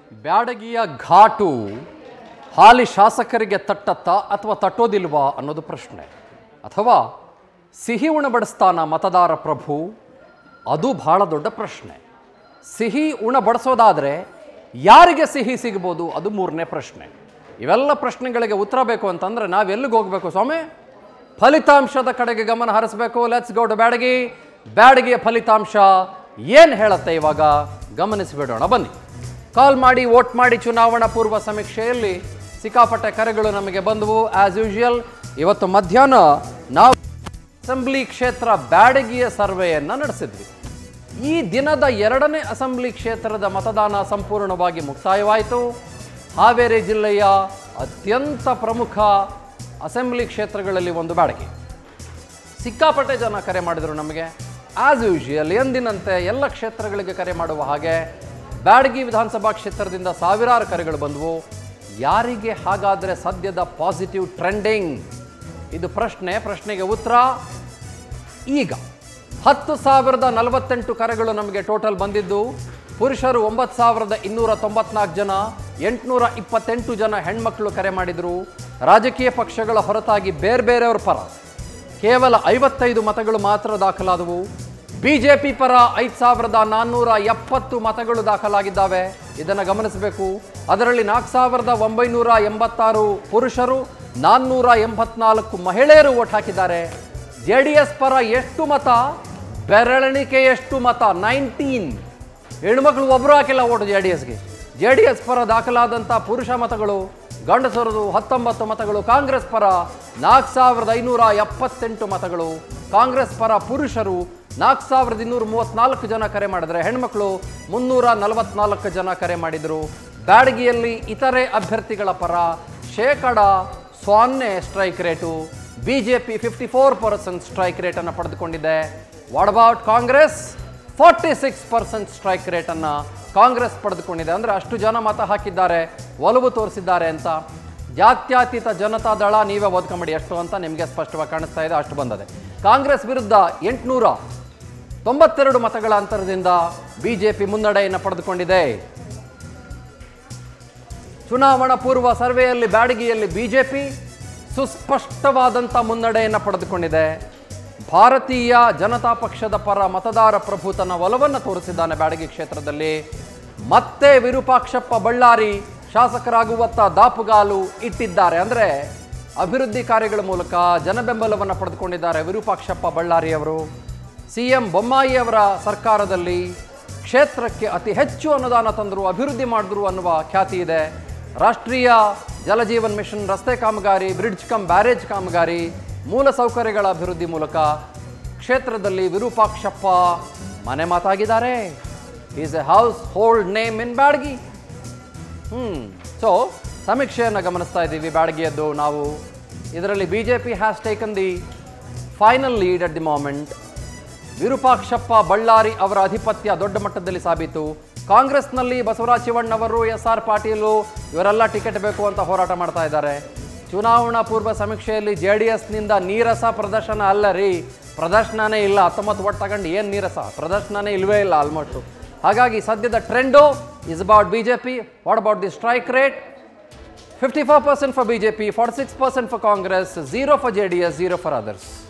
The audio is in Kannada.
ಬ್ಯಾಡಗಿಯ ಘಾಟು ಹಾಲಿ ಶಾಸಕರಿಗೆ ತಟ್ಟತ್ತಾ ಅಥವಾ ತಟ್ಟೋದಿಲ್ವಾ ಅನ್ನೋದು ಪ್ರಶ್ನೆ ಅಥವಾ ಸಿಹಿ ಉಣಬಡಿಸ್ತಾನ ಮತದಾರ ಪ್ರಭು ಅದು ಬಹಳ ದೊಡ್ಡ ಪ್ರಶ್ನೆ ಸಿಹಿ ಉಣಬಡಿಸೋದಾದರೆ ಯಾರಿಗೆ ಸಿಹಿ ಸಿಗ್ಬೋದು ಅದು ಮೂರನೇ ಪ್ರಶ್ನೆ ಇವೆಲ್ಲ ಪ್ರಶ್ನೆಗಳಿಗೆ ಉತ್ತರ ಬೇಕು ಅಂತಂದ್ರೆ ನಾವೆಲ್ಲಿಗೆ ಹೋಗಬೇಕು ಸ್ವಾಮಿ ಫಲಿತಾಂಶದ ಕಡೆಗೆ ಗಮನ ಹರಿಸಬೇಕು ಲೆಟ್ಸ್ ಗೋ ಟು ಬ್ಯಾಡಗಿ ಬ್ಯಾಡಗಿಯ ಫಲಿತಾಂಶ ಏನು ಹೇಳುತ್ತೆ ಇವಾಗ ಗಮನಿಸಿಬಿಡೋಣ ಬನ್ನಿ ಕಾಲ್ ಮಾಡಿ ವೋಟ್ ಮಾಡಿ ಚುನಾವಣಾ ಪೂರ್ವ ಸಮೀಕ್ಷೆಯಲ್ಲಿ ಸಿಕ್ಕಾಪಟ್ಟೆ ಕರೆಗಳು ನಮಗೆ ಬಂದವು ಆಸ್ ಯೂಶುವಲ್ ಇವತ್ತು ಮಧ್ಯಾಹ್ನ ನಾವು ಅಸೆಂಬ್ಲಿ ಕ್ಷೇತ್ರ ಬ್ಯಾಡಗಿಯ ಸರ್ವೆಯನ್ನು ನಡೆಸಿದ್ವಿ ಈ ದಿನದ ಎರಡನೇ ಅಸೆಂಬ್ಲಿ ಕ್ಷೇತ್ರದ ಮತದಾನ ಸಂಪೂರ್ಣವಾಗಿ ಮುಕ್ತಾಯವಾಯಿತು ಹಾವೇರಿ ಜಿಲ್ಲೆಯ ಅತ್ಯಂತ ಪ್ರಮುಖ ಅಸೆಂಬ್ಲಿ ಕ್ಷೇತ್ರಗಳಲ್ಲಿ ಒಂದು ಬ್ಯಾಡಗಿ ಸಿಕ್ಕಾಪಟ್ಟೆ ಜನ ಕರೆ ಮಾಡಿದರು ನಮಗೆ ಆಸ್ ಯೂಶುವಲ್ ಎಂದಿನಂತೆ ಎಲ್ಲ ಕ್ಷೇತ್ರಗಳಿಗೆ ಕರೆ ಮಾಡುವ ಹಾಗೆ ಬ್ಯಾಡಗಿ ವಿಧಾನಸಭಾ ಕ್ಷೇತ್ರದಿಂದ ಸಾವಿರಾರು ಕರೆಗಳು ಬಂದವು ಯಾರಿಗೆ ಹಾಗಾದರೆ ಸದ್ಯದ ಪಾಸಿಟಿವ್ ಟ್ರೆಂಡಿಂಗ್ ಇದು ಪ್ರಶ್ನೆ ಪ್ರಶ್ನೆಗೆ ಉತ್ತರ ಈಗ ಹತ್ತು ಸಾವಿರದ ನಲವತ್ತೆಂಟು ಕರೆಗಳು ನಮಗೆ ಟೋಟಲ್ ಬಂದಿದ್ದು ಪುರುಷರು ಒಂಬತ್ತು ಸಾವಿರದ ಇನ್ನೂರ ತೊಂಬತ್ನಾಲ್ಕು ಜನ ಎಂಟುನೂರ ಇಪ್ಪತ್ತೆಂಟು ಜನ ಹೆಣ್ಮಕ್ಳು ಕರೆ ಮಾಡಿದರು ರಾಜಕೀಯ ಪಕ್ಷಗಳ ಹೊರತಾಗಿ ಬೇರೆ ಬೇರೆಯವ್ರ ಪರ ಕೇವಲ ಐವತ್ತೈದು ಮತಗಳು ಮಾತ್ರ ದಾಖಲಾದವು ಬಿಜೆಪಿ ಪರ ಐದು ಸಾವಿರದ ನಾನ್ನೂರ ಎಪ್ಪತ್ತು ಮತಗಳು ದಾಖಲಾಗಿದ್ದಾವೆ ಇದನ್ನು ಗಮನಿಸಬೇಕು ಅದರಲ್ಲಿ ನಾಲ್ಕು ಸಾವಿರದ ಒಂಬೈನೂರ ಎಂಬತ್ತಾರು ಪುರುಷರು ನಾನ್ನೂರ ಎಂಬತ್ನಾಲ್ಕು ಮಹಿಳೆಯರು ಓಟ್ ಹಾಕಿದ್ದಾರೆ ಜೆ ಡಿ ಎಸ್ ಪರ ಎಷ್ಟು ಮತ ಬೆರಳೆಣಿಕೆಯಷ್ಟು ಮತ ನೈನ್ಟೀನ್ ಹೆಣ್ಮಕ್ಳು ಒಬ್ಬರು ಹಾಕಿಲ್ಲ ಓಟು ಜೆ ಡಿ ಎಸ್ಗೆ ಜೆ ಡಿ ಎಸ್ ಪರ ದಾಖಲಾದಂಥ ಪುರುಷ ಮತಗಳು ಗಂಡಸರದು ಹತ್ತೊಂಬತ್ತು ಮತಗಳು ಕಾಂಗ್ರೆಸ್ ಪರ ನಾಲ್ಕು ಸಾವಿರದ ಐನೂರ ಎಪ್ಪತ್ತೆಂಟು ಮತಗಳು ಕಾಂಗ್ರೆಸ್ ಪರ ಪುರುಷರು ನಾಲ್ಕು ಸಾವಿರದ ಇನ್ನೂರ ಮೂವತ್ತ್ನಾಲ್ಕು ಜನ ಕರೆ ಮಾಡಿದರೆ ಹೆಣ್ಮಕ್ಳು ಮುನ್ನೂರ ನಲವತ್ನಾಲ್ಕು ಜನ ಕರೆ ಮಾಡಿದರು ಬ್ಯಾಡಗಿಯಲ್ಲಿ ಇತರೆ ಅಭ್ಯರ್ಥಿಗಳ ಪರ ಶೇಕಡ ಸೊನ್ನೆ strike rate B J P fifty four percent strike ರೇಟನ್ನು ಪಡೆದುಕೊಂಡಿದೆ what about Congress forty six percent strike ರೇಟನ್ನು ಕಾಂಗ್ರೆಸ್ ಪಡೆದುಕೊಂಡಿದೆ ಅಂದರೆ ಅಷ್ಟು ಜನ ಮತ ಹಾಕಿದ್ದಾರೆ ಒಲವು ತೋರಿಸಿದ್ದಾರೆ ಅಂತ ಜಾತ್ಯತೀತ ಜನತಾ ದಳ ನೀವೇ ಓದ್ಕೊಂಬಿಡಿ ಎಷ್ಟು ಅಂತ ನಿಮಗೆ ಸ್ಪಷ್ಟವಾಗಿ ಕಾಣಿಸ್ತಾ ಇದೆ ಅಷ್ಟು ಬಂದದೆ ಕಾಂಗ್ರೆಸ್ ವಿರುದ್ಧ ಎಂಟುನೂರ ತೊಂಬತ್ತೆರಡು ಮತಗಳ ಅಂತರದಿಂದ ಬಿಜೆಪಿ ಮುನ್ನಡೆಯನ್ನು ಪಡೆದುಕೊಂಡಿದೆ ಚುನಾವಣಾ ಪೂರ್ವ ಸರ್ವೆಯಲ್ಲಿ ಬ್ಯಾಡಗಿಯಲ್ಲಿ ಬಿಜೆಪಿ ಸುಸ್ಪಷ್ಟವಾದಂಥ ಮುನ್ನಡೆಯನ್ನು ಪಡೆದುಕೊಂಡಿದೆ ಭಾರತೀಯ ಜನತಾ ಪಕ್ಷದ ಪರ ಮತದಾರ ಪ್ರಭು ತನ್ನ ಒಲವನ್ನು ತೋರಿಸಿದ್ದಾನೆ ಬ್ಯಾಡಗಿ ಕ್ಷೇತ್ರದಲ್ಲಿ ಮತ್ತೆ ವಿರೂಪಾಕ್ಷಪ್ಪ ಬಳ್ಳಾರಿ ಶಾಸಕರಾಗುವತ್ತ ದಾಪುಗಾಲು ಇಟ್ಟಿದ್ದಾರೆ ಅಂದರೆ ಅಭಿವೃದ್ಧಿ ಕಾರ್ಯಗಳ ಮೂಲಕ ಜನಬೆಂಬಲವನ್ನು ಪಡೆದುಕೊಂಡಿದ್ದಾರೆ ವಿರೂಪಾಕ್ಷಪ್ಪ ಬಳ್ಳಾರಿ ಅವರು ಸಿ ಎಂ ಬೊಮ್ಮಾಯಿ ಅವರ ಸರ್ಕಾರದಲ್ಲಿ ಕ್ಷೇತ್ರಕ್ಕೆ ಅತಿ ಹೆಚ್ಚು ಅನುದಾನ ತಂದರು ಅಭಿವೃದ್ಧಿ ಮಾಡಿದ್ರು ಅನ್ನುವ ಖ್ಯಾತಿ ಇದೆ ರಾಷ್ಟ್ರೀಯ ಜಲಜೀವನ್ ಮಿಷನ್ ರಸ್ತೆ ಕಾಮಗಾರಿ ಬ್ರಿಡ್ಜ್ ಕಮ್ ಬ್ಯಾರೇಜ್ ಕಾಮಗಾರಿ ಮೂಲ ಸೌಕರ್ಯಗಳ ಅಭಿವೃದ್ಧಿ ಮೂಲಕ ಕ್ಷೇತ್ರದಲ್ಲಿ ವಿರೂಪಾಕ್ಷಪ್ಪ ಮನೆ ಮಾತಾಗಿದ್ದಾರೆ is a household name in Byadgi hmm so ಸಮೀಕ್ಷೆಯನ್ನು ಗಮನಿಸ್ತಾ ಇದ್ದೀವಿ ಬ್ಯಾಡಗಿಯದ್ದು ನಾವು ಇದರಲ್ಲಿ B J P has taken the final lead at the moment Virupakshappa Ballari ಅವರ ಅಧಿಪತ್ಯ ದೊಡ್ಡ ಮಟ್ಟದಲ್ಲಿ ಸಾಬೀತು ಕಾಂಗ್ರೆಸ್ನಲ್ಲಿ ಬಸವರಾಜ ಶಿವಣ್ಣವರು ಎಸ್ ಆರ್ ಪಾಟೀಲು ಇವರೆಲ್ಲ ಟಿಕೆಟ್ ಬೇಕು ಅಂತ ಹೋರಾಟ ಮಾಡ್ತಾ ಇದ್ದಾರೆ ಚುನಾವಣಾ ಪೂರ್ವ ಸಮೀಕ್ಷೆಯಲ್ಲಿ ಜೆ ಡಿ ಎಸ್ನಿಂದ ನೀರಸ ಪ್ರದರ್ಶನ ಅಲ್ಲ ರೀ ಪ್ರದರ್ಶನನೇ ಇಲ್ಲ ಹತ್ತೊಂಬತ್ತು ಒಟ್ಟು ತಗೊಂಡು ಏನು ನೀರಸ ಪ್ರದರ್ಶನನೇ ಇಲ್ಲವೇ ಇಲ್ಲ ಆಲ್ಮೋಸ್ಟು ಹಾಗಾಗಿ ಸದ್ಯದ trend is about B J P what about the strike rate fifty four percent for B J P forty six percent for Congress zero for J D S zero for others